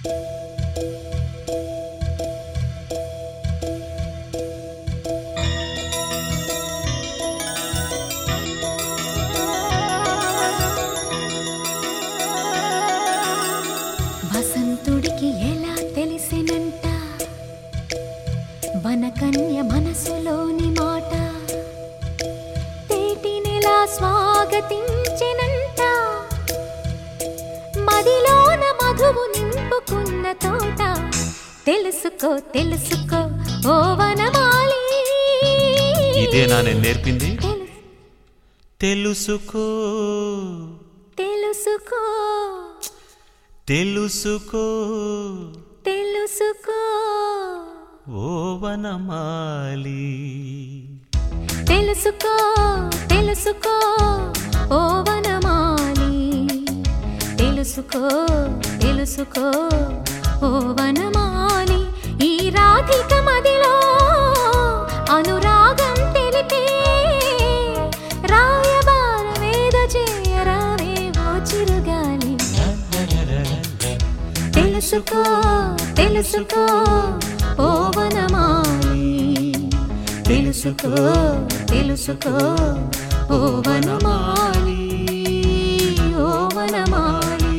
వసంతుడికి ఎలా తెలిసినంట వనకన్య మనసులోని మాట తేటినెలా స్వాగతించెనంట మదిలోన మధువు నింపుకున్న తోట తెలుసుకో తెలుసుకో ఓ వనమాలి ఇదేనా నేను నేర్పింది తెలుసు- తెలుసుకో తెలుసుకో తెలుసుకో తెలుసుకో ఓ వనమాలి తెలుసుకో తెలుసుకో ఓ వనమాలి తెలుసుకో తెలుసుకో ఓ వనమాలి ఈ రాధిక మదిలో అనురాగం తెలిపే రాయబార వేద చేయరావే ఓ చిరుగాలి తెలుసుకో తెలుసుకో ఓ వనమాలి తెలుసుకో తెలుసుకో ఓ వనమాలి ఓ వనమాలి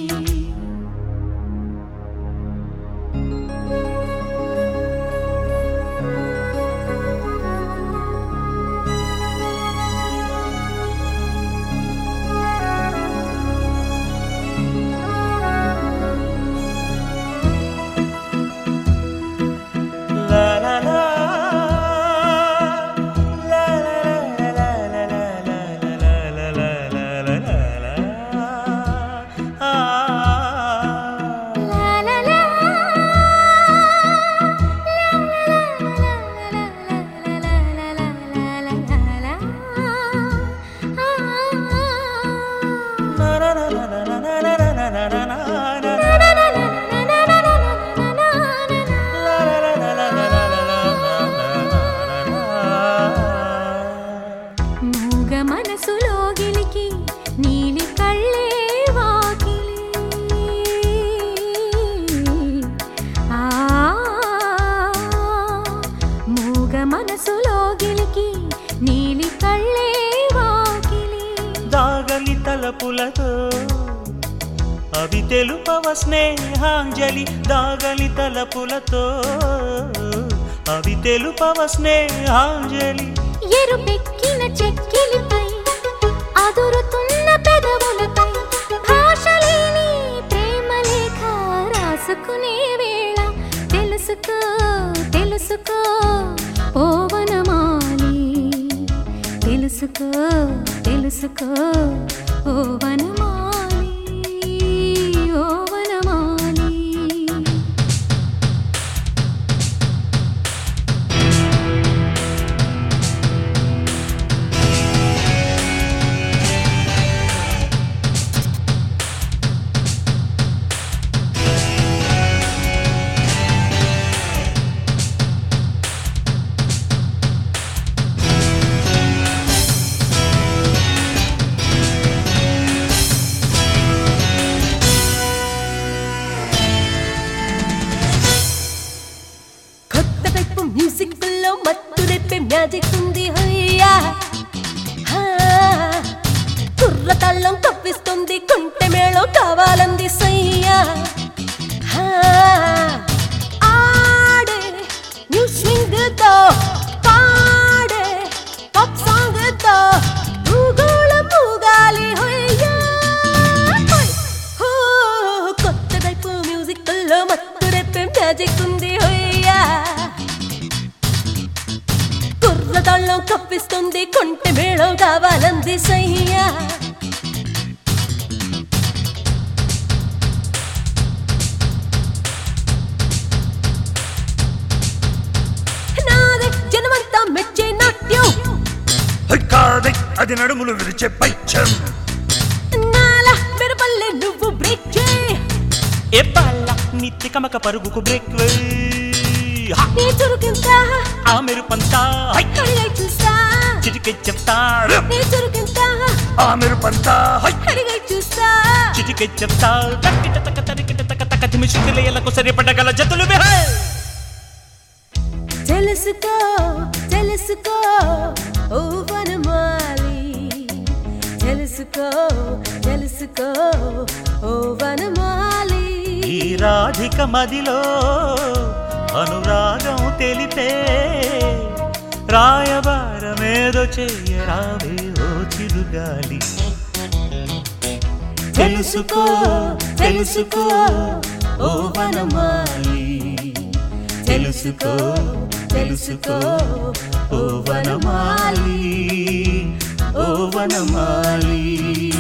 La la la. La la la la la la la la la la la la la. Ah. లా లా లా. Na na na na na na na na na na na na na. La la la la la la la la la la la. మూగ మనసులో గిలికి నీలి కళ్ళే వాకిలి ఆ మూగ మనసులో గిలికి నీలి కళ్ళే వాకిలి దాగలి తలపులతో అవి తెలుపవ స్నేహాంజలి దాగలి తలపులతో అవి తెలుపవ స్నేహాంజలి ఎరుపెక్కిన చెక్కిలిపై అదురుతున్న పెదవులపై భాషలేని ప్రేమ లేఖ రాసుకునే వేళ తెలుసుకో తెలుసుకో ఓ వనమాలి తెలుసుకో తెలుసుకో ఓ వనమాలి ఓ వనమాలి కొత్త టైపు మ్యూజిక్ లో మత్తు రేపే మ్యాజిక్ ఉంది హయ్యా హా. కుర్ర తాళం కప్పిస్తుంది కుంటె మేళం కావాలంది సయ్యా హా. ఆడే న్యూ స్వింగ్ తో పాడే పాప్ సాంగ్ తో భూగోళం మూగాలి హయ్యా హోయ్. హో, కొత్త టైపు మ్యూజిక్ లో మత్తు రేపే మ్యాజిక్ ఉంది హయ్యా కుర్రతాళ్ళం కప్పిస్తుంది కొంటె మేళం కావాలంది సయ్యా నాదే జనమంతా మెచ్చే నాట్యం కాదే అది నడుములు విరిచే పైచం నాల మెరపల్లె నువ్వు బ్రేక్ చేయి ఏ బాల నిత్య కమక పరుగుకు బ్రేక్ నీ చురుకింత ఆ మెరుపంతా కడిగై చూస్తా చిటికె చెప్తా నీ చురుకింత ఆ మెరుపంతా హై కడిగై చూస్తా చిటికె చెప్తా తక్కిట తక్క తరికిట తక్క తక్క తిమిషిక ఆస్ట్రేలియాలకు సరిపడగల జతులు బిహే తెలుసుకో తెలుసుకో ఓ వనమాలి తెలుసుకో తెలుసుకో ఓ వనమాలి ఈ రాధిక మదిలో అనురాగం తెలిపే రాయబారమేదో చెయ్యరావే ఓ చిరుగాలి తెలుసుకో తెలుసుకో ఓ వనమాలి తెలుసుకో తెలుసుకో ఓ వనమాలి ఓ వనమాలి